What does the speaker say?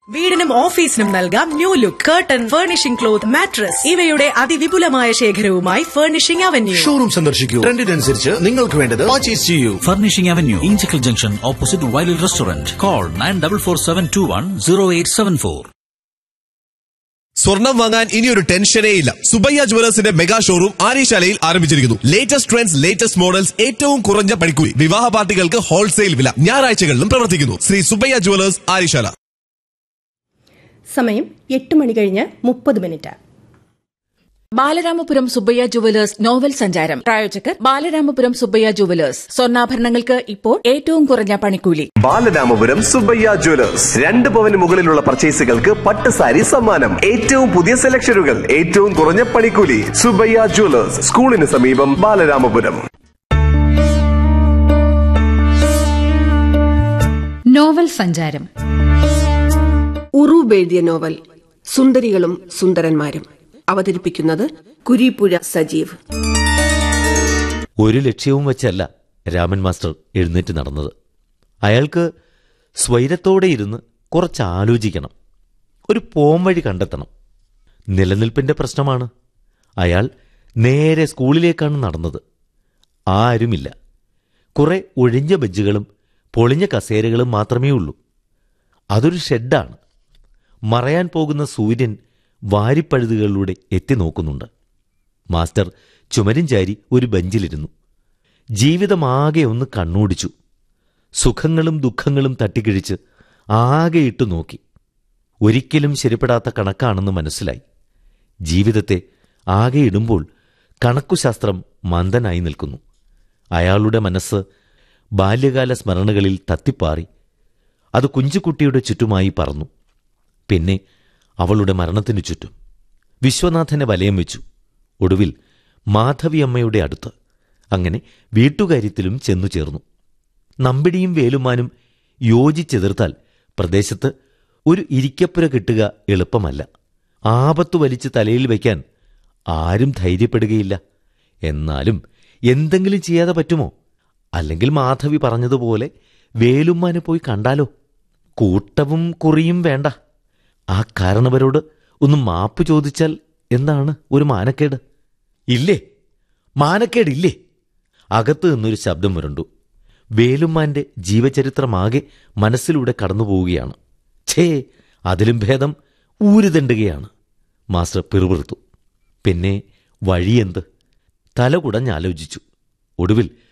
വീടിനും ഓഫീസിനും നൽകാം new look curtain furnishing cloth mattress ഇവയുടെ അതിവിപുലമായ ശേഖരവുമായി ഫർണിഷിംഗ് അവന്യൂ ഷോറൂം സന്ദർശിക്കൂ ട്രെൻഡിനനുസരിച്ച് നിങ്ങൾക്ക് വേണ്ടത് പർച്ചേസ് ചെയ്യൂ Furnishing Avenue, Inchicle Junction, opposite Wiley Restaurant. Call 9447210874. സ്വർണം വാങ്ങാൻ ഇനിയൊരു ടെൻഷനേ ഇല്ല സുബയ്യ ജുവലേഴ്സിന്റെ മെഗാ ഷോറൂം ആര്യശാലയിൽ ആരംഭിച്ചിരിക്കുന്നു ലേറ്റസ്റ്റ് ട്രെൻഡ്സ് ലേറ്റസ്റ്റ് മോഡൽസ് ഏറ്റവും കുറഞ്ഞ പണിക്കൂലി വിവാഹ പാർട്ടികൾക്ക് ഹോൾസെയിൽ വില ഞായറാഴ്ചകളിലും പ്രവർത്തിക്കുന്നു ശ്രീ സുബയ്യ ജുവലേഴ്സ് ആര്യശാല സമയം എട്ട് മണി കഴിഞ്ഞ് മുപ്പത് minute Balaramapuram Subbaiah jewellers novel സഞ്ചാരം പ്രായോജകർ ബാലരാമപുരം സുബ്ബയ്യ ജുവലേഴ്സ് സ്വർണ്ണാഭരണങ്ങൾക്ക് ഇപ്പോൾ ഏറ്റവും കുറഞ്ഞ പണിക്കൂലി ബാലരാമപുരം സുബയ്യ ജ്വല്ലേഴ്സ് രണ്ട് പവന് മുകളിലുള്ള പർച്ചേസുകൾക്ക് പട്ട് സാരി സമ്മാനം ഏറ്റവും പുതിയ സെലക്ഷനുകൾ ഏറ്റവും കുറഞ്ഞ പണിക്കൂലി സുബയ്യ ജ്വല്ലേഴ്സ് സ്കൂളിന് സമീപം ബാലരാമപുരം നോവൽ സഞ്ചാരം ഉറൂബ് എഴുതിയ നോവൽ സുന്ദരികളും സുന്ദരന്മാരും അവതരിപ്പിക്കുന്നത് കുരീപ്പുഴ സജീവ് ഒരു ലക്ഷ്യവും വെച്ചല്ല രാമൻ മാസ്റ്റർ എഴുന്നേറ്റ് നടന്നത് അയാൾക്ക് സ്വൈരത്തോടെ ഇരുന്ന് കുറച്ച് ആലോചിക്കണം ഒരു പോംവഴി കണ്ടെത്തണം നിലനിൽപ്പിന്റെ പ്രശ്നമാണ് അയാൾ നേരെ സ്കൂളിലേക്കാണ് നടന്നത് ആരുമില്ല കുറെ ഒഴിഞ്ഞ ബെഞ്ചുകളും പൊളിഞ്ഞ കസേരകളും മാത്രമേ ഉള്ളൂ അതൊരു ഷെഡാണ് മറയാൻ പോകുന്ന സൂര്യൻ വാരിപ്പഴുതുകളിലൂടെ എത്തി നോക്കുന്നുണ്ട് മാസ്റ്റർ ചുമരും ചാരി ഒരു ബെഞ്ചിലിരുന്നു ജീവിതമാകെ ഒന്ന് കണ്ണോടിച്ചു സുഖങ്ങളും ദുഃഖങ്ങളും തട്ടിക്കിഴിച്ച് ആകെ ഇട്ടു നോക്കി ഒരിക്കലും ശരിപ്പെടാത്ത കണക്കാണെന്ന് മനസ്സിലായി ജീവിതത്തെ ആകെ ഇടുമ്പോൾ കണക്കുശാസ്ത്രം മന്ദനായി നിൽക്കുന്നു അയാളുടെ മനസ്സ് ബാല്യകാല സ്മരണകളിൽ തത്തിപ്പാറി അത് കുഞ്ചുകുട്ടിയുടെ ചുറ്റുമായി പറന്നു പിന്നെ അവളുടെ മരണത്തിനു ചുറ്റും വിശ്വനാഥനെ വലയം വെച്ചു ഒടുവിൽ മാധവിയമ്മയുടെ അടുത്ത് അങ്ങനെ വീട്ടുകാര്യത്തിലും ചെന്നു ചേർന്നു നമ്പിടിയും വേലുമാനും യോജിച്ചെതിർത്താൽ പ്രദേശത്ത് ഒരു ഇരിക്കപ്പുര കിട്ടുക എളുപ്പമല്ല ആപത്തു വലിച്ച് തലയിൽ വയ്ക്കാൻ ആരും ധൈര്യപ്പെടുകയില്ല എന്നാലും എന്തെങ്കിലും ചെയ്യാതെ പറ്റുമോ അല്ലെങ്കിൽ മാധവി പറഞ്ഞതുപോലെ വേലുമ്മാനെ പോയി കണ്ടാലോ കൂട്ടവും കുറിയും വേണ്ട ആ കാരണവരോട് ഒന്ന് മാപ്പ് ചോദിച്ചാൽ എന്താണ് ഒരു മാനക്കേട് ഇല്ലേ മാനക്കേടില്ലേ അകത്തു നിന്നൊരു ശബ്ദം മുരണ്ടു വേലുമ്മാന്റെ ജീവചരിത്രമാകെ മനസ്സിലൂടെ കടന്നുപോവുകയാണ് ഛേ അതിലും ഭേദം ഊരുതണ്ടുകയാണ് മാസ്റ്റർ പിറുപിറുത്തു പിന്നെ വഴിയെന്ത് തല കുടഞ്ഞാലോചിച്ചു ഒടുവിൽ